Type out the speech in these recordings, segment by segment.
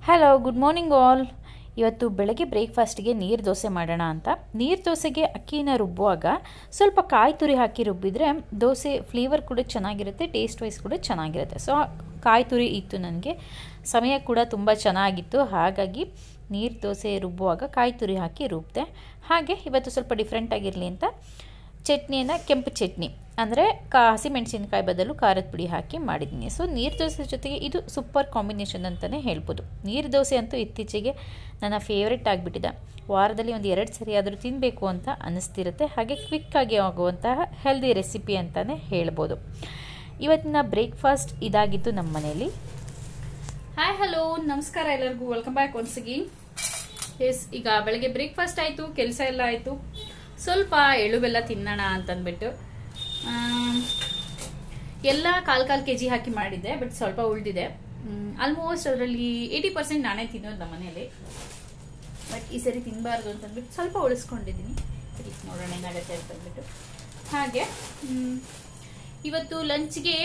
Hello good morning all ಇವತ್ತು ಬೆಳಗ್ಗೆ ಬ್ರೇಕ್ಫಾಸ್ಟ್ಗೆ ನೀರು ದೋಸೆ ಮಾಡೋಣ ಅಂತ ನೀರು ದೋಸೆಗೆ ಅಕ್ಕಿನ ರುಬ್ಬುವಾಗ ಸ್ವಲ್ಪ ಕಾಯಿ ತುರಿ ಹಾಕಿ ರುಬ್ಬಿದರೆ ದೋಸೆ ಫ್ಲೇವರ್ ಕೂಡ ಚೆನ್ನಾಗಿರುತ್ತೆ ಟೇಸ್ಟ್ ವೈಸ್ ಕೂಡ ಚೆನ್ನಾಗಿರುತ್ತೆ ಸೊ ಕಾಯಿ ತುರಿ ಇತ್ತು ನನಗೆ ಸಮಯ ಕೂಡ ತುಂಬ ಚೆನ್ನಾಗಿತ್ತು ಹಾಗಾಗಿ ನೀರು ದೋಸೆ ರುಬ್ಬುವಾಗ ಕಾಯಿ ತುರಿ ಹಾಕಿ ರುಬ್ಬಿದೆ ಹಾಗೆ ಇವತ್ತು ಸ್ವಲ್ಪ ಡಿಫ್ರೆಂಟ್ ಆಗಿರಲಿ ಅಂತ ಚಟ್ನಿಯನ್ನು ಕೆಂಪು ಚಟ್ನಿ ಅಂದರೆ ಕಾ ಹಸಿಮೆಣಸಿನಕಾಯಿ ಬದಲು ಖಾರದ ಪುಡಿ ಹಾಕಿ ಮಾಡಿದ್ದೀನಿ ಸೊ ನೀರು ದೋಸೆ ಜೊತೆಗೆ ಇದು ಸೂಪರ್ ಕಾಂಬಿನೇಷನ್ ಅಂತಲೇ ಹೇಳ್ಬೋದು ನೀರು ದೋಸೆ ಅಂತೂ ಇತ್ತೀಚೆಗೆ ನನ್ನ ಫೇವ್ರೆಟ್ ಆಗಿಬಿಟ್ಟಿದೆ ವಾರದಲ್ಲಿ ಒಂದು ಎರಡು ಸರಿ ಆದರೂ ತಿನ್ನಬೇಕು ಅಂತ ಅನ್ನಿಸ್ತಿರುತ್ತೆ ಹಾಗೆ ಕ್ವಿಕ್ಕಾಗಿ ಆಗುವಂತಹ ಹೆಲ್ದಿ ರೆಸಿಪಿ ಅಂತಲೇ ಹೇಳ್ಬೋದು ಇವತ್ತಿನ ಬ್ರೇಕ್ಫಾಸ್ಟ್ ಇದಾಗಿತ್ತು ನಮ್ಮ ಮನೆಯಲ್ಲಿ ಹಾಯ್ ಹಲೋ ನಮಸ್ಕಾರ ಎಲ್ಲರಿಗೂ welcome back once again yes ಈಗ ಬೆಳಗ್ಗೆ ಬ್ರೇಕ್ಫಾಸ್ಟ್ ಆಯಿತು ಕೆಲಸ ಎಲ್ಲ ಆಯಿತು ಸ್ವಲ್ಪ ಎಳ್ಳು ಬೆಲ್ಲ ತಿನ್ನೋಣ ಅಂತಂದ್ಬಿಟ್ಟು ಆಮ್, ಎಲ್ಲ ಕಾಲು ಕಾಲು ಕೆ ಜಿ ಹಾಕಿ ಮಾಡಿದ್ದೆ ಬಟ್ ಸ್ವಲ್ಪ ಉಳಿದಿದೆ ಆಲ್ಮೋಸ್ಟ್ ಅದರಲ್ಲಿ ಏಯ್ಟಿ ಪರ್ಸೆಂಟ್ ನಾನೇ ತಿನ್ನೋದು ನಮ್ಮ ಮನೇಲಿ ಬಟ್ ಈ ಸರಿ ತಿನ್ನಬಾರ್ದು ಅಂತಂದ್ಬಿಟ್ಟು ಸ್ವಲ್ಪ ಉಳಿಸ್ಕೊಂಡಿದ್ದೀನಿ ಸರಿ ನೋಡೋಣ ಏನಾಗುತ್ತೆ ಅಂತಂದ್ಬಿಟ್ಟು ಹಾಗೆ ಮ್, ಇವತ್ತು ಲಂಚ್ಗೆ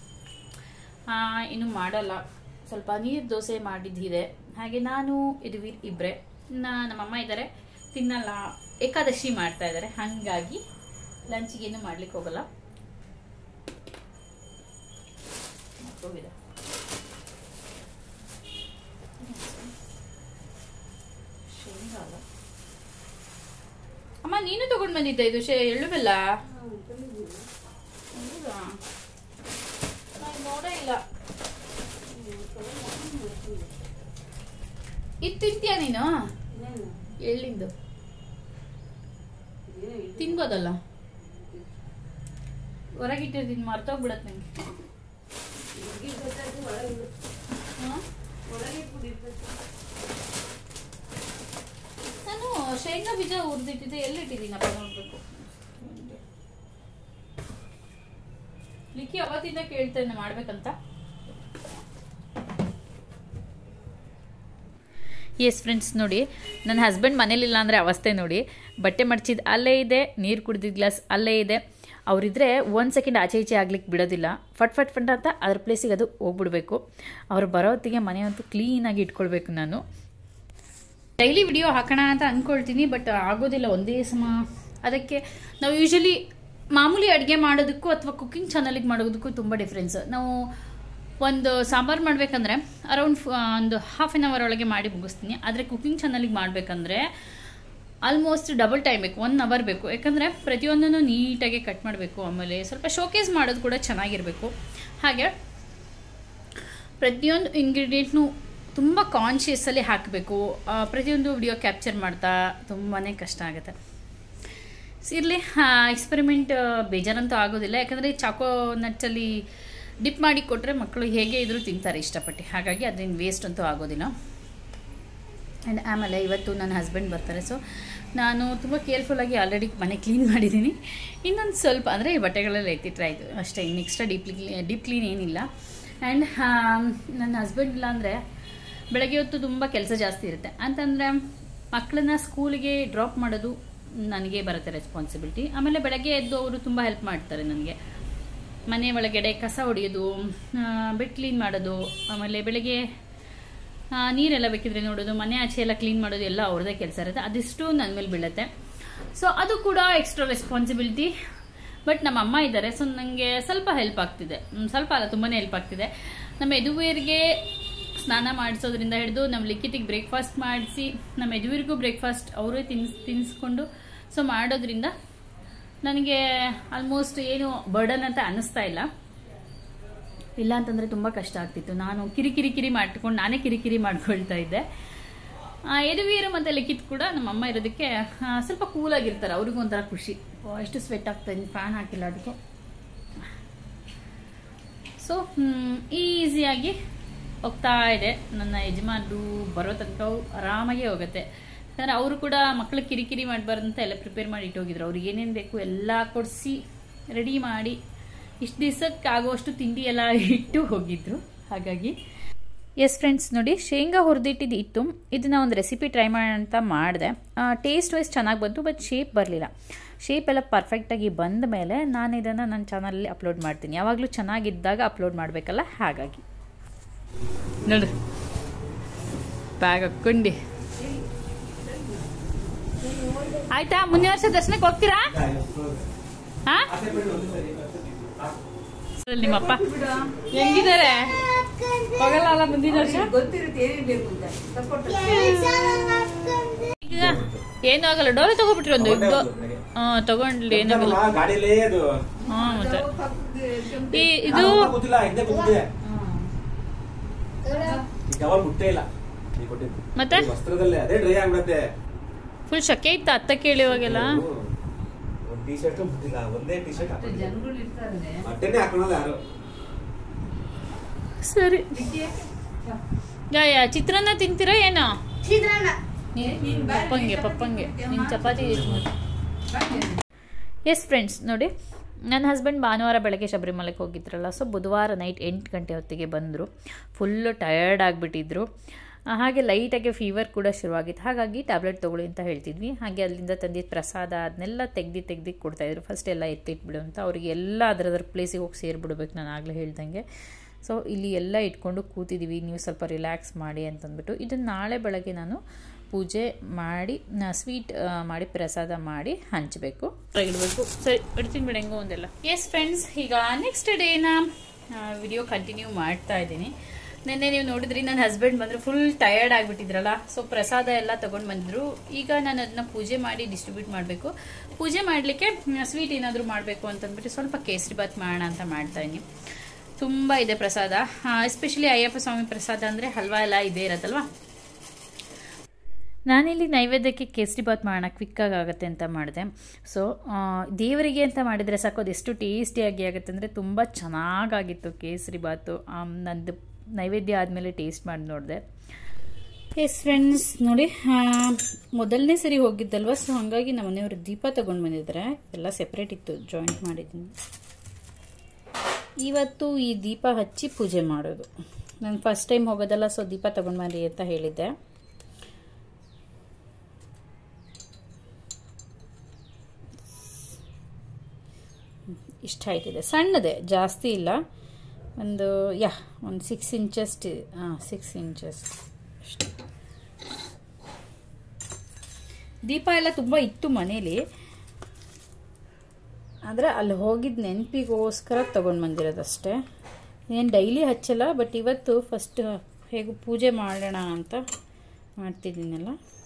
ಇನ್ನು ಮಾಡಲ್ಲ ಸ್ವಲ್ಪ ನೀರು ದೋಸೆ ಮಾಡಿದ್ದಿದೆ ಹಾಗೆ ನಾನು ಯದುವೀರ್ ಇಬ್ಬರೇ ನಮ್ಮಮ್ಮ ಇದ್ದಾರೆ ತಿನ್ನಲ್ಲ ಏಕಾದಶಿ ಮಾಡ್ತಾ ಇದ್ದಾರೆ ಹಾಗಾಗಿ ಲಂಚಿಗೆ ಏನು ಮಾಡ್ಲಿಕ್ಕೆ ಹೋಗಲ್ಲ ಮತ್ತೋಗಿದೆ. ಶೇಂಗಾ ಅಲ್ಲ. ಅಮ್ಮ ನೀನು ತಗೊಂಡ್ ಬಂದಿದ್ದ ಇದು ಶೇ ಎಳ್ಳು ಬೆಲ್ಲ ಹೌದಾ ನಾನ್ ನೋಡೇ ಇಲ್ಲ ಇದು ತಿಂತೀಯ ನೀನು ಎಳ್ಳಿಂದು ತಿನ್ಬೋದಲ್ಲ ಹೊರಗಿಟ್ಟಿರ್ತೀನಿ ಮರ್ತೋಗ್ಬಿಡತ್ ನಂಗೆ ಹಾ? ನಾನು ಶೇಂಗಾ ಬೀಜ ಹುರಿದಿಟ್ಟಿದ್ದೆ ಎಲ್ಲಿಟ್ಟಿದ್ದೀನಪ್ಪ ನೋಡ್ಬೇಕು ಲಿಕ್ಕಿ ಅವತ್ತಿಂದ ಕೇಳ್ತೇನೆ ಮಾಡ್ಬೇಕಂತ ಎಸ್ ಫ್ರೆಂಡ್ಸ್ ನೋಡಿ ನನ್ನ ಹಸ್ಬೆಂಡ್ ಮನೇಲಿಲ್ಲ ಅಂದರೆ ಅವಸ್ಥೆ ನೋಡಿ ಬಟ್ಟೆ ಮಡ್ಚಿದ್ದು ಅಲ್ಲೇ ಇದೆ ನೀರು ಕುಡಿದಿದ್ದ ಗ್ಲಾಸ್ ಅಲ್ಲೇ ಇದೆ ಅವರಿದ್ದರೆ ಒಂದು ಸೆಕೆಂಡ್ ಆಚೆ ಈಚೆ ಆಗ್ಲಿಕ್ಕೆ ಬಿಡೋದಿಲ್ಲ ಫಟ್ ಫಟ್ ಫಟ್ ಅಂತ ಅದ್ರ ಪ್ಲೇಸಿಗೆ ಅದು ಹೋಗ್ಬಿಡ್ಬೇಕು ಅವ್ರು ಬರೋ ಹೊತ್ತಿಗೆ ಮನೆ ಅಂತೂ ಕ್ಲೀನಾಗಿ ಇಟ್ಕೊಳ್ಬೇಕು ನಾನು ಡೈಲಿ ವಿಡಿಯೋ ಹಾಕೋಣ ಅಂತ ಅಂದ್ಕೊಳ್ತೀನಿ ಬಟ್ ಆಗೋದಿಲ್ಲ ಒಂದೇ ಸಮ ಅದಕ್ಕೆ ನಾವು ಯೂಶಲಿ ಮಾಮೂಲಿ ಅಡುಗೆ ಮಾಡೋದಕ್ಕೂ ಅಥವಾ ಕುಕಿಂಗ್ ಚಾನಲಿಗೆ ಮಾಡೋದಕ್ಕೂ ತುಂಬ ಡಿಫ್ರೆನ್ಸ್ ನಾವು ಒಂದು ಸಾಂಬಾರು ಮಾಡಬೇಕಂದ್ರೆ ಅರೌಂಡ್ ಒಂದು ಹಾಫ್ ಆನ್ ಅವರ್ ಒಳಗೆ ಮಾಡಿ ಮುಗಿಸ್ತೀನಿ ಆದರೆ ಕುಕಿಂಗ್ ಚಾನಲಿಗೆ ಮಾಡಬೇಕಂದ್ರೆ ಆಲ್ಮೋಸ್ಟ್ ಡಬಲ್ ಟೈಮ್ ಬೇಕು ಒನ್ ಅವರ್ ಬೇಕು ಯಾಕಂದರೆ ಪ್ರತಿಯೊಂದನ್ನು ನೀಟಾಗಿ ಕಟ್ ಮಾಡಬೇಕು ಆಮೇಲೆ ಸ್ವಲ್ಪ ಶೋಕೇಸ್ ಮಾಡೋದು ಕೂಡ ಚೆನ್ನಾಗಿರಬೇಕು ಹಾಗೆ ಪ್ರತಿಯೊಂದು ಇಂಗ್ರೀಡಿಯೆಂಟ್ನು ತುಂಬ ಕಾನ್ಷಿಯಸ್ಸಲ್ಲಿ ಹಾಕಬೇಕು ಪ್ರತಿಯೊಂದು ವಿಡಿಯೋ ಕ್ಯಾಪ್ಚರ್ ಮಾಡ್ತಾ ತುಂಬಾ ಕಷ್ಟ ಆಗುತ್ತೆ ಇರಲಿ ಎಕ್ಸ್ಪೆರಿಮೆಂಟ್ ಬೇಜಾರಂತೂ ಆಗೋದಿಲ್ಲ ಯಾಕಂದರೆ ಚಾಕೋ ನಟ್ಸಲ್ಲಿ ಡಿಪ್ ಮಾಡಿ ಕೊಟ್ಟರೆ ಮಕ್ಕಳು ಹೇಗೆ ಇದ್ರೂ ತಿಂತಾರೆ ಇಷ್ಟಪಟ್ಟು ಹಾಗಾಗಿ ಅದರಿಂದ ವೇಸ್ಟ್ ಅಂತೂ ಆಗೋದಿಲ್ಲ ಆ್ಯಂಡ್ ಆಮೇಲೆ ಇವತ್ತು ನನ್ನ ಹಸ್ಬೆಂಡ್ ಬರ್ತಾರೆ ಸೊ ನಾನು ತುಂಬ ಕೇರ್ಫುಲ್ಲಾಗಿ ಆಲ್ರೆಡಿ ಮನೆ ಕ್ಲೀನ್ ಮಾಡಿದ್ದೀನಿ ಇನ್ನೊಂದು ಸ್ವಲ್ಪ ಅಂದರೆ ಈ ಬಟ್ಟೆಗಳೆಲ್ಲ ಎತ್ತಿಟ್ರೆ ಆಯಿತು ಅಷ್ಟೇ ಇನ್ನು ಎಕ್ಸ್ಟ್ರಾ ಡೀಪ್ ಡೀಪ್ ಕ್ಲೀನ್ ಏನಿಲ್ಲ ಆ್ಯಂಡ್ ನನ್ನ ಹಸ್ಬೆಂಡ್ ಇಲ್ಲ ಅಂದರೆ ಬೆಳಗ್ಗೆ ಹೊತ್ತು ತುಂಬ ಕೆಲಸ ಜಾಸ್ತಿ ಇರುತ್ತೆ ಅಂತಂದರೆ ಮಕ್ಕಳನ್ನ ಸ್ಕೂಲಿಗೆ ಡ್ರಾಪ್ ಮಾಡೋದು ನನಗೆ ಬರುತ್ತೆ ರೆಸ್ಪಾನ್ಸಿಬಿಲಿಟಿ ಆಮೇಲೆ ಬೆಳಗ್ಗೆ ಎದ್ದು ಅವರು ತುಂಬ ಹೆಲ್ಪ್ ಮಾಡ್ತಾರೆ ನನಗೆ ಮನೆ ಒಳಗಡೆ ಕಸ ಹೊಡೆಯೋದು ಬೆಡ್ ಕ್ಲೀನ್ ಮಾಡೋದು ಆಮೇಲೆ ಬೆಳಗ್ಗೆ ಆ, ನೀರೆಲ್ಲ ಬೇಕಿದ್ರೆ ನೋಡೋದು ಮನೆ ಆಚೆ ಎಲ್ಲ ಕ್ಲೀನ್ ಮಾಡೋದು ಎಲ್ಲ ಅವ್ರದ್ದೇ ಕೆಲಸ ಇರುತ್ತೆ ಅದಿಷ್ಟು ನನ್ನ ಮೇಲೆ ಬೀಳುತ್ತೆ ಸೊ ಅದು ಕೂಡ ಎಕ್ಸ್ಟ್ರಾ ರೆಸ್ಪಾನ್ಸಿಬಿಲಿಟಿ ಬಟ್ ನಮ್ಮ ಅಮ್ಮ ಇದ್ದಾರೆ ಸೊ ನನಗೆ ಸ್ವಲ್ಪ ಹೆಲ್ಪ್ ಆಗ್ತಿದೆ ಹ್ಮ್, ಸ್ವಲ್ಪ ಅಲ್ಲ ತುಂಬಾ ಹೆಲ್ಪ್ ಆಗ್ತಿದೆ ನಮ್ಮ ಯದುವೀರ್ಗೆ ಸ್ನಾನ ಮಾಡಿಸೋದ್ರಿಂದ ಹಿಡಿದು ನಮ್ಮ ಲಿಖಿತಿಗೆ ಬ್ರೇಕ್ಫಾಸ್ಟ್ ಮಾಡಿಸಿ ನಮ್ಮ ಯದುವೀರ್ಗೂ ಬ್ರೇಕ್ಫಾಸ್ಟ್ ಅವರೇ ತಿನ್ಸ್ ತಿನ್ನಿಸ್ಕೊಂಡು ಸೊ ಮಾಡೋದ್ರಿಂದ ನನಗೆ ಆಲ್ಮೋಸ್ಟ್ ಏನು ಬರ್ಡನ್ ಅಂತ ಅನ್ನಿಸ್ತಾ ಇಲ್ಲ ಇಲ್ಲ ಅಂತಂದರೆ ತುಂಬ ಕಷ್ಟ ಆಗ್ತಿತ್ತು ನಾನು ಕಿರಿಕಿರಿ ಕಿರಿ ಮಾಡ್ಕೊಂಡು ನಾನೇ ಕಿರಿಕಿರಿ ಮಾಡ್ಕೊಳ್ತಾ ಇದ್ದೆ ಆ, ಯದುವೀರು ಮತ್ತು ಲಿಖಿತ್ ಕೂಡ ನಮ್ಮ ಅಮ್ಮ ಇರೋದಕ್ಕೆ ಆ, ಸ್ವಲ್ಪ ಕೂಲಾಗಿರ್ತಾರೆ ಅವ್ರಿಗೂ ಒಂಥರ ಖುಷಿ ಓ, ಎಷ್ಟು ಸ್ವೆಟ್ ಆಗ್ತಾ ಇದ್ದೀನಿ ಫ್ಯಾನ್ ಹಾಕಿಲ್ಲ ಅದಕ್ಕೂ ಸೊ ಈಸಿಯಾಗಿ ಹೋಗ್ತಾ ಇದೆ ನನ್ನ ಯಜಮಾನರು ಬರೋ ತನಕ ಆರಾಮಾಗಿ ಹೋಗುತ್ತೆ ಯಾಕಂದರೆ ಅವರು ಕೂಡ ಮಕ್ಕಳು ಕಿರಿಕಿರಿ ಮಾಡಬಾರ್ದು ಅಂತ ಎಲ್ಲ ಪ್ರಿಪೇರ್ ಮಾಡಿ ಇಟ್ಟೋಗಿದ್ರು ಅವ್ರಿಗೆ ಏನೇನು ಬೇಕು ಎಲ್ಲ ಕೊಡಿಸಿ ರೆಡಿ ಮಾಡಿ ಇಷ್ಟು ದಿವಸಕ್ಕೆ ಆಗುವಷ್ಟು ತಿಂಡಿ ಎಲ್ಲ ಇಟ್ಟು ಹೋಗಿದ್ರು ಹಾಗಾಗಿ ಎಸ್ ಫ್ರೆಂಡ್ಸ್ ನೋಡಿ ಶೇಂಗಾ ಹುರಿದಿಟ್ಟಿದ್ದು ಇತ್ತು ಇದನ್ನ ಒಂದು ರೆಸಿಪಿ ಟ್ರೈ ಮಾಡೋಣ ಅಂತ ಮಾಡಿದೆ ಟೇಸ್ಟ್ ವೈಸ್ ಚೆನ್ನಾಗಿ ಬಂತು ಬಟ್ ಶೇಪ್ ಬರಲಿಲ್ಲ ಶೇಪ್ ಎಲ್ಲ ಪರ್ಫೆಕ್ಟಾಗಿ ಬಂದ ಮೇಲೆ ನಾನು ಇದನ್ನು ನನ್ನ ಚಾನಲಲ್ಲಿ ಅಪ್ಲೋಡ್ ಮಾಡ್ತೀನಿ ಯಾವಾಗಲೂ ಚೆನ್ನಾಗಿದ್ದಾಗ ಅಪ್ಲೋಡ್ ಮಾಡಬೇಕಲ್ಲ ಹಾಗಾಗಿ ನೋಡು ಬ್ಯಾಗ್ ಹಾಕ್ಕೊಂಡು ಆಯ್ತಾ ಮುಂದಿನ ವರ್ಷ ದರ್ಶನಕ್ಕೆ ಹೋಗ್ತೀರಾ ಹಾ ನಿಮ್ಮಪ್ಪ ಹೆಂಗಿದ್ದಾರೆ ಹೋಗಲ್ಲ ಅಲ್ಲ ಮುಂದಿನ ವರ್ಷ ಗೊತ್ತಿರುತ್ತೆ ಏನೇನ್ ಬೇಕು ಅಂತ ತಕ್ಕೊಟ್ಟು ಈಗ ಏನೂ ಆಗಲ್ಲ ಡೋಲೆ ತಗೋಬಿಟ್ರಿ ಒಂದು ಇದ್ದು ಹಾ ತಗೊಂಡ್ಲಿ ಏನಾಗಲ್ಲ ಗಾಡಿಲೇ ಅದು ಹಾ ಮತ್ತೆ ಈ ಇದು ಗೊತ್ತಿಲ್ಲ ಹಿಂದೆ ಕೂತಿದೆ ಯಾವಾಗ ಮುಟ್ಟೇ ಇಲ್ಲ ನೀ ಕೊಟ್ಟಿದ್ದು. ಮತ್ತೆ? ಈ ವಸ್ತ್ರದಲ್ಲೇ ಅದೇ ಡ್ರೈ ಆಗ್ಬಿಡತ್ತೆ ಫುಲ್ ಶಕೆ ಇತ್ತು ಅತ್ತ ಕೇಳಿ ಇವಾಗೆಲ್ಲ ಒಂದ್ ಟಿ ಶರ್ಟ್ ಮುಟ್ಟಿಲ್ಲ ಒಂದೇ ಟಿ ಶರ್ಟ್ ಜನಗಳು ಇರ್ತಾರೆ ಬಟ್ಟೆನೇ ಹಾಕೊಳಲ್ಲ ಯಾರು ಸರಿ ಯಾ ಯಾ ಚಿತ್ರಾನ್ನ ತಿಂತೀರಾ ಏನೋ ಪಪ್ಪಂಗೆ ಪಪ್ಪಂಗೆ ನಿನ್ ಚಪಾತಿ ಎಸ್ ಫ್ರೆಂಡ್ಸ್ ನೋಡಿ ನನ್ನ ಹಸ್ಬೆಂಡ್ ಭಾನುವಾರ ಬೆಳಗ್ಗೆ ಶಬರಿಮಲೆಗೆ ಹೋಗಿದ್ರಲ್ಲ ಸೊ ಬುಧವಾರ ನೈಟ್ ಎಂಟು ಗಂಟೆ ಹೊತ್ತಿಗೆ ಬಂದರು ಫುಲ್ಲು ಟಯರ್ಡ್ ಆಗಿಬಿಟ್ಟಿದ್ರು ಹಾಗೆ ಲೈಟಾಗಿ ಫೀವರ್ ಕೂಡ ಶುರುವಾಗಿತ್ತು ಹಾಗಾಗಿ ಟ್ಯಾಬ್ಲೆಟ್ ತೊಗೊಳ್ಳಿ ಅಂತ ಹೇಳ್ತಿದ್ವಿ ಹಾಗೆ ಅಲ್ಲಿಂದ ತಂದಿದ್ದ ಪ್ರಸಾದ ಅದನ್ನೆಲ್ಲ ತೆಗ್ದು ತೆಗ್ದು ಕೊಡ್ತಾಯಿದ್ರು ಫಸ್ಟ್ ಎಲ್ಲ ಎತ್ತಿಟ್ಬಿಡು ಅಂತ ಅವರಿಗೆ ಎಲ್ಲ ಅದರದ್ರ ಪ್ಲೇಸಿಗೆ ಹೋಗಿ ಸೇರಿಬಿಡ್ಬೇಕು ನಾನು ಆಗಲೇ ಹೇಳ್ದಂಗೆ ಸೊ ಇಲ್ಲಿ ಎಲ್ಲ ಇಟ್ಕೊಂಡು ಕೂತಿದ್ದೀವಿ ನೀವು ಸ್ವಲ್ಪ ರಿಲ್ಯಾಕ್ಸ್ ಮಾಡಿ ಅಂತಂದ್ಬಿಟ್ಟು ಇದನ್ನು ನಾಳೆ ಬೆಳಗ್ಗೆ ನಾನು ಪೂಜೆ ಮಾಡಿ ಸ್ವೀಟ್ ಮಾಡಿ ಪ್ರಸಾದ ಮಾಡಿ ಹಂಚಬೇಕು ಇಡಬೇಕು ಸರಿ ಇಡ್ತೀನಿ ಬಿಡಿ ಹೆಂಗೋ ಒಂದೆಲ್ಲ ಎಸ್ ಫ್ರೆಂಡ್ಸ್ ಈಗ ನೆಕ್ಸ್ಟ್ ಡೇನ ವಿಡಿಯೋ ಕಂಟಿನ್ಯೂ ಮಾಡ್ತಾ ಇದ್ದೀನಿ ನಿನ್ನೆ ನೀವು ನೋಡಿದ್ರಿ ನನ್ನ ಹಸ್ಬೆಂಡ್ ಬಂದರು ಫುಲ್ ಟಯರ್ಡ್ ಆಗಿಬಿಟ್ಟಿದ್ರಲ್ಲ ಸೊ ಪ್ರಸಾದ ಎಲ್ಲ ತೊಗೊಂಡು ಬಂದರು ಈಗ ನಾನು ಅದನ್ನ ಪೂಜೆ ಮಾಡಿ ಡಿಸ್ಟ್ರಿಬ್ಯೂಟ್ ಮಾಡಬೇಕು ಪೂಜೆ ಮಾಡಲಿಕ್ಕೆ ಸ್ವೀಟ್ ಏನಾದರೂ ಮಾಡಬೇಕು ಅಂತಂದ್ಬಿಟ್ಟು ಸ್ವಲ್ಪ ಕೇಸರಿ ಬಾತ್ ಮಾಡೋಣ ಅಂತ ಮಾಡ್ತಾ ಇದ್ದೀನಿ ತುಂಬ ಇದೆ ಪ್ರಸಾದ ಎಸ್ಪೆಷಲಿ ಅಯ್ಯಪ್ಪ ಸ್ವಾಮಿ ಪ್ರಸಾದ ಅಂದರೆ ಹಲ್ವಾ ಎಲ್ಲ ಇದೇ ಇರತ್ತಲ್ವಾ ನಾನಿಲ್ಲಿ ನೈವೇದ್ಯಕ್ಕೆ ಕೇಸರಿ ಬಾತ್ ಮಾಡೋಣ ಕ್ವಿಕ್ಕಾಗಿ ಆಗುತ್ತೆ ಅಂತ ಮಾಡಿದೆ ಸೊ ದೇವರಿಗೆ ಅಂತ ಮಾಡಿದರೆ ಸಾಕು ಅದು ಎಷ್ಟು ಟೇಸ್ಟಿಯಾಗಿ ಆಗುತ್ತೆ ಅಂದರೆ ತುಂಬ ಚೆನ್ನಾಗಾಗಿತ್ತು ಕೇಸರಿ ಬಾತು ಆಮ್, ನಂದು ನೈವೇದ್ಯ ಆದಮೇಲೆ ಟೇಸ್ಟ್ ಮಾಡಿ ನೋಡಿದೆ ಎಸ್ ಫ್ರೆಂಡ್ಸ್ ನೋಡಿ ಆ, ಮೊದಲನೇ ಸರಿ ಹೋಗಿದ್ದಲ್ವ ಸೊ ಹಾಗಾಗಿ ನಮ್ಮ ಮನೆಯವರು ದೀಪ ತಗೊಂಡು ಬಂದಿದ್ದಾರೆ ಎಲ್ಲ ಸೆಪ್ರೇಟ್ ಇತ್ತು ಜಾಯಿಂಟ್ ಮಾಡಿದ್ದೀನಿ ಇವತ್ತು ಈ ದೀಪ ಹಚ್ಚಿ ಪೂಜೆ ಮಾಡೋದು ನಾನು ಫಸ್ಟ್ ಟೈಮ್ ಹೋಗೋದಲ್ಲ ಸೊ ದೀಪ ತಗೊಂಡು ಬನ್ನಿ ಅಂತ ಹೇಳಿದ್ದೆ ಇಷ್ಟ ಹೈಟ್ ಇದೆ ಸಣ್ಣದೆ ಜಾಸ್ತಿ ಇಲ್ಲ ಒಂದು ಯಾ ಒಂದು ಸಿಕ್ಸ್ ಇಂಚಸ್ ಹಾಂ ಸಿಕ್ಸ್ ಇಂಚಸ್ ಅಷ್ಟೇ ದೀಪ ಎಲ್ಲ ತುಂಬ ಇತ್ತು ಮನೇಲಿ ಆದರೆ ಅಲ್ಲಿ ಹೋಗಿದ್ದ ನೆನಪಿಗೋಸ್ಕರ ತೊಗೊಂಡು ಬಂದಿರೋದಷ್ಟೇ ಏನು ಡೈಲಿ ಹಚ್ಚಲ್ಲ ಬಟ್ ಇವತ್ತು ಫಸ್ಟ್ ಹೇಗೂ ಪೂಜೆ ಮಾಡೋಣ ಅಂತ ಮಾಡ್ತಿದ್ದೀನಲ್ಲ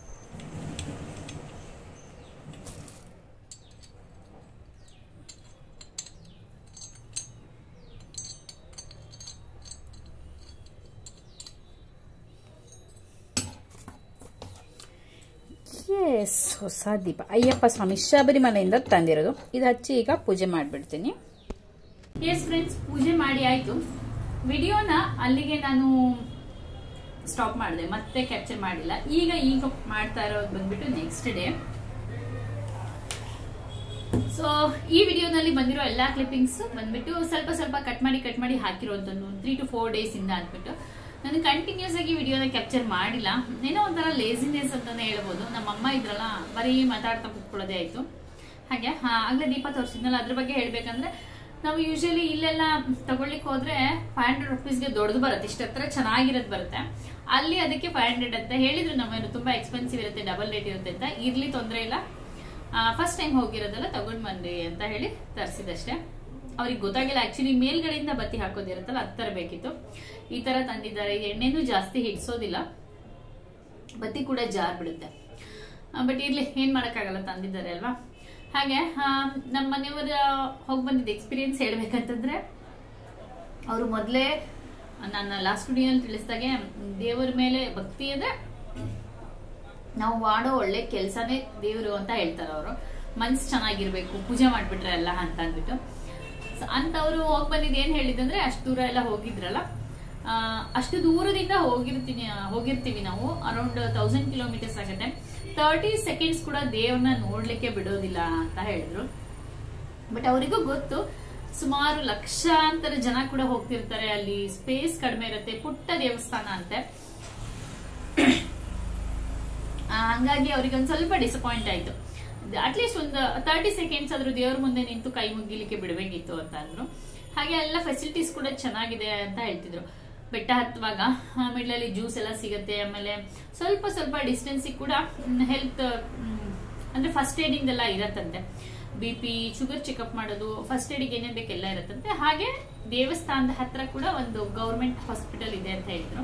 ಎಸ್ ಹೊಸ ದೀಪ ಅಯ್ಯಪ್ಪ ಸ್ವಾಮಿ ಶಬರಿಮಲೆಯಿಂದ ತಂದಿರೋದು ಇದು ಹಚ್ಚಿ ಈಗ ಪೂಜೆ ಮಾಡಿಬಿಡ್ತೀನಿ ಎಸ್ ಫ್ರೆಂಡ್ಸ್ ಪೂಜೆ ಮಾಡಿ ಆಯ್ತು ವಿಡಿಯೋನ ಅಲ್ಲಿಗೆ ನಾನು ಸ್ಟಾಪ್ ಮಾಡಿದೆ ಮತ್ತೆ ಕ್ಯಾಪ್ಚರ್ ಮಾಡಿಲ್ಲ ಈಗ ಈಗ ಮಾಡ್ತಾ ಇರೋದು ಬಂದ್ಬಿಟ್ಟು ನೆಕ್ಸ್ಟ್ ಡೇ ಸೊ ಈ ವಿಡಿಯೋನಲ್ಲಿ ಬಂದಿರೋ ಎಲ್ಲಾ ಕ್ಲಿಪ್ಪಿಂಗ್ಸ್ ಬಂದ್ಬಿಟ್ಟು ಸ್ವಲ್ಪ ಸ್ವಲ್ಪ ಕಟ್ ಮಾಡಿ ಕಟ್ ಮಾಡಿ ಹಾಕಿರುವಂತದ್ದು ತ್ರೀ ಟು ಫೋರ್ ಡೇಸ್ ಇಂದ ಅಂದ್ಬಿಟ್ಟು ನಾನು ಕಂಟಿನ್ಯೂಸ್ ಆಗಿ ವಿಡಿಯೋನ ಕ್ಯಾಪ್ಚರ್ ಮಾಡಿಲ್ಲ ಏನೋ ಒಂಥರ ಲೇಸಿನೆಸ್ ಅಂತಾನೆ ಹೇಳ್ಬೋದು ನಮ್ಮ ಅಮ್ಮ ಇದ್ರಲ್ಲ ಬರೀ ಮಾತಾಡ್ತಾ ಕುತ್ಕೊಳ್ಳೋದೇ ಆಯ್ತು ಹಾಗೆ ಹಾ, ಆಗ್ಲೇ ದೀಪ ತೋರಿಸಿದ್ನಲ್ಲ ಅದ್ರ ಬಗ್ಗೆ ಹೇಳ್ಬೇಕಂದ್ರೆ ನಾವು ಯೂಶಲಿ ಇಲ್ಲೆಲ್ಲ ತಗೊಳ್ಳಿಕ್ ಹೋದ್ರೆ ಫೈವ್ ಹಂಡ್ರೆಡ್ ರುಪೀಸ್ಗೆ ದೊಡ್ಡದು ಬರುತ್ತೆ ಇಷ್ಟ ಹತ್ರ ಚೆನ್ನಾಗಿರೋದು ಬರುತ್ತೆ ಅಲ್ಲಿ ಅದಕ್ಕೆ ಫೈವ್ ಹಂಡ್ರೆಡ್ ಅಂತ ಹೇಳಿದ್ರು ನಮ್ಮನ್ನು ತುಂಬಾ ಎಕ್ಸ್ಪೆನ್ಸಿವ್ ಇರುತ್ತೆ ಡಬಲ್ ರೇಟ್ ಇರುತ್ತೆ ಅಂತ ಇರ್ಲಿ ತೊಂದರೆ ಇಲ್ಲ ಫಸ್ಟ್ ಟೈಮ್ ಹೋಗಿರೋದಲ್ಲ ತಗೊಂಡ್ ಬಂದ್ರಿ ಅಂತ ಹೇಳಿ ತರಿಸಿದಷ್ಟೇ ಅವ್ರಿಗೆ ಗೊತ್ತಾಗಿಲ್ಲ ಆಕ್ಚುಲಿ ಮೇಲ್ಗಡೆಯಿಂದ ಬತ್ತಿ ಹಾಕೋದಿರುತ್ತಲ್ಲ ಅದು ತರಬೇಕಿತ್ತು ಈ ತರ ತಂದಿದ್ದಾರೆ ಎಣ್ಣೆನೂ ಜಾಸ್ತಿ ಹಿಡ್ಸೋದಿಲ್ಲ ಬತ್ತಿ ಕೂಡ ಜಾರ್ ಬಿಡುತ್ತೆ ಬಟ್ ಇರ್ಲಿ ಏನ್ ಮಾಡಕ್ಕಾಗಲ್ಲ ತಂದಿದ್ದಾರೆ ಅಲ್ವಾ ಹಾಗೆ ಆ, ನಮ್ಮ ಮನೆಯವರ ಹೋಗಿ ಬಂದಿದ್ದ ಎಕ್ಸ್ಪೀರಿಯನ್ಸ್ ಹೇಳ್ಬೇಕಂತಂದ್ರೆ ಅವರು ಮೊದಲೇ ನನ್ನ ಲಾಸ್ಟ್ ವಿಡಿಯೋನಲ್ಲಿ ತಿಳಿಸಿದಾಗೆ ದೇವರ ಮೇಲೆ ಭಕ್ತಿ ಅಂದ್ರೆ ನಾವು ಮಾಡೋ ಒಳ್ಳೆ ಕೆಲಸನೇ ದೇವರು ಅಂತ ಹೇಳ್ತಾರೆ ಅವರು ಮನ್ಸು ಚೆನ್ನಾಗಿರ್ಬೇಕು ಪೂಜೆ ಮಾಡ್ಬಿಟ್ರೆ ಎಲ್ಲ ಅಂತ ಅಂದ್ಬಿಟ್ಟು So, ಅಂತವ್ರು ಹೋಗಿ ಬಂದಿದ್ದು ಏನ್ ಹೇಳಿದಂದ್ರೆ ಅಷ್ಟು ದೂರ ಎಲ್ಲ ಹೋಗಿದ್ರಲ್ಲ ಆ, ಅಷ್ಟು ದೂರದಿಂದ ಹೋಗಿರ್ತೀನಿ ಹೋಗಿರ್ತೀವಿ ನಾವು ಅರೌಂಡ್ ತೌಸಂಡ್ ಕಿಲೋಮೀಟರ್ಸ್ ಆಗುತ್ತೆ ತರ್ಟಿ ಸೆಕೆಂಡ್ಸ್ ಕೂಡ ದೇವ್ರನ್ನ ನೋಡ್ಲಿಕ್ಕೆ ಬಿಡೋದಿಲ್ಲ ಅಂತ ಹೇಳಿದ್ರು ಬಟ್ ಅವರಿಗೂ ಗೊತ್ತು ಸುಮಾರು ಲಕ್ಷಾಂತರ ಜನ ಕೂಡ ಹೋಗ್ತಿರ್ತಾರೆ ಅಲ್ಲಿ ಸ್ಪೇಸ್ ಕಡಿಮೆ ಇರುತ್ತೆ ಪುಟ್ಟ ದೇವಸ್ಥಾನ ಅಂತೆ ಆ, ಹಂಗಾಗಿ ಅವ್ರಿಗೆ ಒಂದ್ ಸ್ವಲ್ಪ ಡಿಸಪಾಯಿಂಟ್ ಆಯ್ತು ಅಟ್ಲೀಸ್ಟ್ ಒಂದು ತರ್ಟಿ ಸೆಕೆಂಡ್ಸ್ ಆದ್ರೂ ದೇವ್ರ ಮುಂದೆ ನಿಂತು ಕೈ ಮುಗಿಲಿಕ್ಕೆ ಬಿಡಬೇಕಿತ್ತು ಅಂತ ಅಂದ್ರು ಹಾಗೆ ಎಲ್ಲ ಫೆಸಿಲಿಟೀಸ್ ಕೂಡ ಚೆನ್ನಾಗಿದೆ ಅಂತ ಹೇಳ್ತಿದ್ರು ಬೆಟ್ಟ ಹತ್ತುವಾಗ ಮಿಡ್ಲಲ್ಲಿ ಜ್ಯೂಸ್ ಎಲ್ಲ ಸಿಗುತ್ತೆ ಆಮೇಲೆ ಸ್ವಲ್ಪ ಸ್ವಲ್ಪ ಡಿಸ್ಟೆನ್ಸಿಗೆ ಕೂಡ ಹೆಲ್ತ್ ಅಂದ್ರೆ ಫಸ್ಟ್ ಏಡಿಂಗ್ ಎಲ್ಲ ಇರತ್ತಂತೆ ಬಿ ಪಿ ಶುಗರ್ ಚೆಕಪ್ ಮಾಡೋದು ಫಸ್ಟ್ ಏಡಿಗೆ ಏನೇನ್ ಬೇಕೆಲ್ಲ ಇರತ್ತಂತೆ ಹಾಗೆ ದೇವಸ್ಥಾನದ ಹತ್ರ ಕೂಡ ಒಂದು ಗೌರ್ಮೆಂಟ್ ಹಾಸ್ಪಿಟಲ್ ಇದೆ ಅಂತ ಹೇಳಿದ್ರು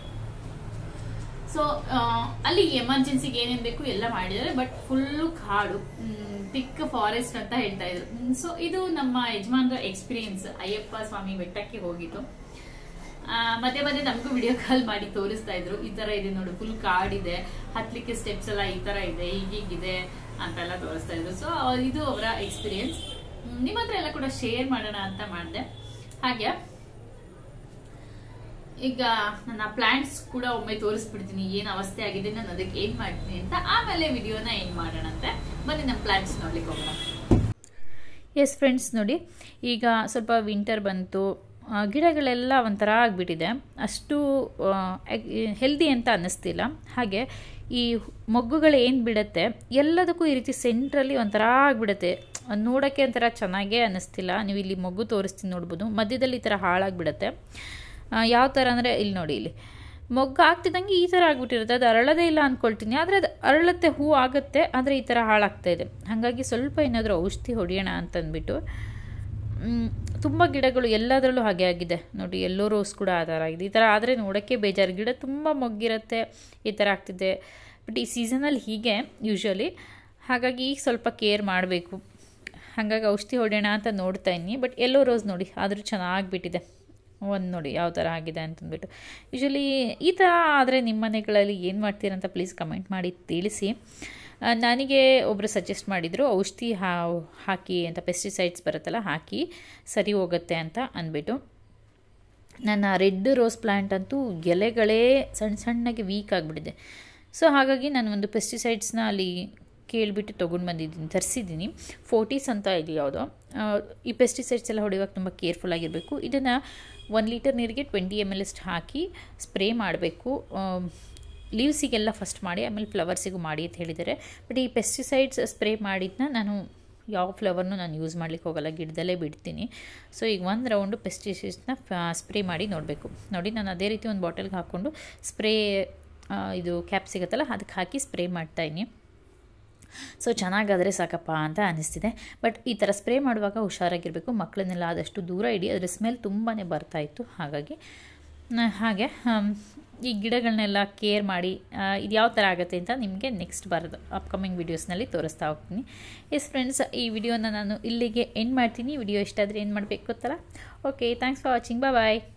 ಸೊ ಅಲ್ಲಿ ಎಮರ್ಜೆನ್ಸಿಗೆ ಏನೇನ್ ಬೇಕು ಎಲ್ಲ ಮಾಡಿದ್ದಾರೆ ಬಟ್ ಫುಲ್ಲು ಕಾಡು ತಿಕ್ ಫಾರೆಸ್ಟ್ ಅಂತ ಹೇಳ್ತಾ ಇದ್ರು ಸೊ ಇದು ನಮ್ಮ ಯಜಮಾನ್ರ ಎಕ್ಸ್ಪೀರಿಯನ್ಸ್ ಅಯ್ಯಪ್ಪ ಸ್ವಾಮಿ ಬೆಟ್ಟಕ್ಕೆ ಹೋಗಿದ್ದು ಆ, ಮಧ್ಯೆ ಮಧ್ಯೆ ನಮಗೂ ವಿಡಿಯೋ ಕಾಲ್ ಮಾಡಿ ತೋರಿಸ್ತಾ ಇದ್ರು ಈ ತರ ಇದೆ ನೋಡು ಫುಲ್ ಕಾಡಿದೆ ಹತ್ಲಿಕ್ಕೆ ಸ್ಟೆಪ್ಸ್ ಎಲ್ಲ ಈ ತರ ಇದೆ ಹೀಗೀಗಿದೆ ಅಂತೆಲ್ಲ ತೋರಿಸ್ತಾ ಇದ್ರು ಸೊ ಇದು ಅವರ ಎಕ್ಸ್ಪೀರಿಯನ್ಸ್ ನಿಮ್ಮ ಹತ್ರ ಎಲ್ಲ ಕೂಡ ಶೇರ್ ಮಾಡೋಣ ಅಂತ ಮಾಡಿದೆ ಹಾಗೆ ಈಗ ನನ್ನ ಪ್ಲಾಂಟ್ಸ್ ಕೂಡ ಒಮ್ಮೆ ತೋರಿಸ್ಬಿಡ್ತೀನಿ ಏನ್ ಅವಸ್ಥೆ ಆಗಿದೆ ನಾನು ಅದಕ್ಕೆ ಏನ್ ಮಾಡ್ತೀನಿ ಅಂತ ಆಮೇಲೆ ವಿಡಿಯೋನ ಏನ್ ಮಾಡೋಣ ಅಂತ ಬನ್ನಿ ನಮ್ಮ ಪ್ಲಾಂಟ್ಸ್ ನೋಡ್ಲಿಕ್ಕೆ ಹೋಗೋಣ ಎಸ್ ಫ್ರೆಂಡ್ಸ್ ನೋಡಿ ಈಗ ಸ್ವಲ್ಪ ವಿಂಟರ್ ಬಂತು ಆ, ಗಿಡಗಳೆಲ್ಲ ಒಂಥರ ಆಗಿಬಿಟ್ಟಿದೆ ಅಷ್ಟು ಹೆಲ್ದಿ ಅಂತ ಅನ್ನಿಸ್ತಿಲ್ಲ ಹಾಗೆ ಈ ಮೊಗ್ಗುಗಳು ಏನು ಬಿಡುತ್ತೆ ಎಲ್ಲದಕ್ಕೂ ಈ ರೀತಿ ಸೆಂಟ್ರಲ್ಲಿ ಒಂಥರ ಆಗಿಬಿಡುತ್ತೆ ನೋಡೋಕ್ಕೆ ಒಂಥರ ಚೆನ್ನಾಗೇ ಅನ್ನಿಸ್ತಿಲ್ಲ ನೀವು ಇಲ್ಲಿ ಮೊಗ್ಗು ತೋರಿಸ್ತೀನಿ ನೋಡ್ಬೋದು ಮಧ್ಯದಲ್ಲಿ ಈ ಥರ ಹಾಳಾಗಿಬಿಡುತ್ತೆ ಯಾವ ಥರ ಅಂದರೆ ಇಲ್ಲಿ ನೋಡಿ ಇಲ್ಲಿ ಮೊಗ್ಗು ಆಗ್ತಿದ್ದಂಗೆ ಈ ಥರ ಆಗ್ಬಿಟ್ಟಿರುತ್ತೆ ಅದು ಅರಳದೇ ಇಲ್ಲ ಅಂದ್ಕೊಳ್ತೀನಿ ಆದರೆ ಅದು ಅರಳುತ್ತೆ ಹೂ ಆಗುತ್ತೆ ಆದರೆ ಈ ಥರ ಹಾಳಾಗ್ತಾ ಇದೆ ಹಾಗಾಗಿ ಸ್ವಲ್ಪ ಏನಾದರೂ ಔಷಧಿ ಹೊಡೆಯೋಣ ಅಂತಂದ್ಬಿಟ್ಟು ತುಂಬ ಗಿಡಗಳು ಎಲ್ಲದರಲ್ಲೂ ಹಾಗೆ ಆಗಿದೆ ನೋಡಿ ಎಲ್ಲೋ ರೋಸ್ ಕೂಡ ಆ ಥರ ಆಗಿದೆ ಈ ಥರ ಆದರೆ ನೋಡೋಕ್ಕೆ ಬೇಜಾರು ಗಿಡ ತುಂಬ ಮೊಗ್ಗಿರುತ್ತೆ ಈ ಥರ ಆಗ್ತಿದೆ ಬಟ್ ಈ ಸೀಸನಲ್ಲಿ ಹೀಗೆ ಯೂಶ್ವಲಿ ಹಾಗಾಗಿ ಈಗ ಸ್ವಲ್ಪ ಕೇರ್ ಮಾಡಬೇಕು ಹಾಗಾಗಿ ಔಷಧಿ ಹೊಡೆಯೋಣ ಅಂತ ನೋಡ್ತಾ ಇದ್ದೀನಿ ಬಟ್ ಎಲ್ಲೋ ರೋಸ್ ನೋಡಿ ಆದರೂ ಚೆನ್ನಾಗಿಬಿಟ್ಟಿದೆ ಒಂದು ನೋಡಿ ಯಾವ ಥರ ಆಗಿದೆ ಅಂತಂದ್ಬಿಟ್ಟು ಯೂಶ್ವಲಿ ಈ ಥರ ಆದರೆ ನಿಮ್ಮ ಮನೆಗಳಲ್ಲಿ ಏನು ಮಾಡ್ತೀರಂತ ಪ್ಲೀಸ್ ಕಮೆಂಟ್ ಮಾಡಿ ತಿಳಿಸಿ ಆ, ನನಗೆ ಒಬ್ಬರು ಸಜೆಸ್ಟ್ ಮಾಡಿದರು ಔಷಧಿ ಹಾ ಹಾಕಿ ಅಂತ ಪೆಸ್ಟಿಸೈಡ್ಸ್ ಬರುತ್ತಲ್ಲ ಹಾಕಿ ಸರಿ ಹೋಗುತ್ತೆ ಅಂತ ಅಂದ್ಬಿಟ್ಟು ನನ್ನ ರೆಡ್ ರೋಸ್ ಪ್ಲ್ಯಾಂಟ್ ಅಂತೂ ಎಲೆಗಳೇ ಸಣ್ಣ ಸಣ್ಣಗೆ ವೀಕ್ ಆಗಿಬಿಟ್ಟಿದೆ ಸೊ ಹಾಗಾಗಿ ನಾನು ಒಂದು ಪೆಸ್ಟಿಸೈಡ್ಸ್ನ ಅಲ್ಲಿ ಕೇಳಿಬಿಟ್ಟು ತೊಗೊಂಡು ಬಂದಿದ್ದೀನಿ ತರಿಸಿದ್ದೀನಿ ಫೋರ್ಟೀಸ್ ಅಂತ ಇದೆ ಯಾವುದೋ ಆ, ಈ ಪೆಸ್ಟಿಸೈಡ್ಸ್ ಎಲ್ಲ ಹೊಡೆಯುವಾಗ ತುಂಬ ಕೇರ್ಫುಲ್ ಆಗಿರಬೇಕು ಇದನ್ನು ಒನ್ ಲೀಟರ್ ನೀರಿಗೆ ಟ್ವೆಂಟಿ ಎಮ್ ಎಲ್ ಅಷ್ಟು ಹಾಕಿ ಸ್ಪ್ರೇ ಮಾಡಬೇಕು ಲೀವ್ಸಿಗೆಲ್ಲ ಫಸ್ಟ್ ಮಾಡಿ ಆಮೇಲೆ ಫ್ಲವರ್ಸಿಗೂ ಮಾಡಿ ಅಂತ ಹೇಳಿದ್ದಾರೆ ಬಟ್ ಈ ಪೆಸ್ಟಿಸೈಡ್ಸ್ ಸ್ಪ್ರೇ ಮಾಡಿದ್ದನ್ನ ನಾನು ಯಾವ ಫ್ಲವರ್ನು ನಾನು ಯೂಸ್ ಮಾಡ್ಲಿಕ್ಕೆ ಹೋಗಲ್ಲ ಗಿಡದಲ್ಲೇ ಬಿಡ್ತೀನಿ ಸೊ ಈಗ ಒಂದು ರೌಂಡು ಪೆಸ್ಟಿಸೈಡ್ಸ್ನ ಸ್ಪ್ರೇ ಮಾಡಿ ನೋಡಬೇಕು ನೋಡಿ ನಾನು ಅದೇ ರೀತಿ ಒಂದು ಬಾಟಲ್ಗೆ ಹಾಕ್ಕೊಂಡು ಸ್ಪ್ರೇ ಇದು ಕ್ಯಾಪ್ ಸಿಗುತ್ತಲ್ಲ ಅದಕ್ಕೆ ಹಾಕಿ ಸ್ಪ್ರೇ ಮಾಡ್ತಾಯಿನಿ ಸೊ ಚೆನ್ನಾಗಾದರೆ ಸಾಕಪ್ಪ ಅಂತ ಅನ್ನಿಸ್ತಿದೆ ಬಟ್ ಈ ಥರ ಸ್ಪ್ರೇ ಮಾಡುವಾಗ ಹುಷಾರಾಗಿರಬೇಕು ಮಕ್ಕಳನ್ನೆಲ್ಲ ಆದಷ್ಟು ದೂರ ಇಡಿ ಅದರ ಸ್ಮೆಲ್ ತುಂಬಾ ಬರ್ತಾಯಿತ್ತು ಹಾಗಾಗಿ ನ- ಹಾಗೆ ಆಮ್, ಈ ಗಿಡಗಳನ್ನೆಲ್ಲ ಕೇರ್ ಮಾಡಿ ಆ, ಇದು ಯಾವ ಥರ ಆಗುತ್ತೆ ಅಂತ ನಿಮಗೆ ನೆಕ್ಸ್ಟ್ ಬರೋದು ಅಪ್ಕಮಿಂಗ್ ವೀಡಿಯೋಸ್ನಲ್ಲಿ ತೋರಿಸ್ತಾ ಹೋಗ್ತೀನಿ ಎಸ್ ಫ್ರೆಂಡ್ಸ್ ಈ ವಿಡಿಯೋನ ನಾನು ಇಲ್ಲಿಗೆ ಎಂಡ್ ಮಾಡ್ತೀನಿ ವಿಡಿಯೋ ಇಷ್ಟ ಆದರೆ ಏನು ಮಾಡಬೇಕು ಗೊತ್ತಲ್ಲ okay thanks for watching bye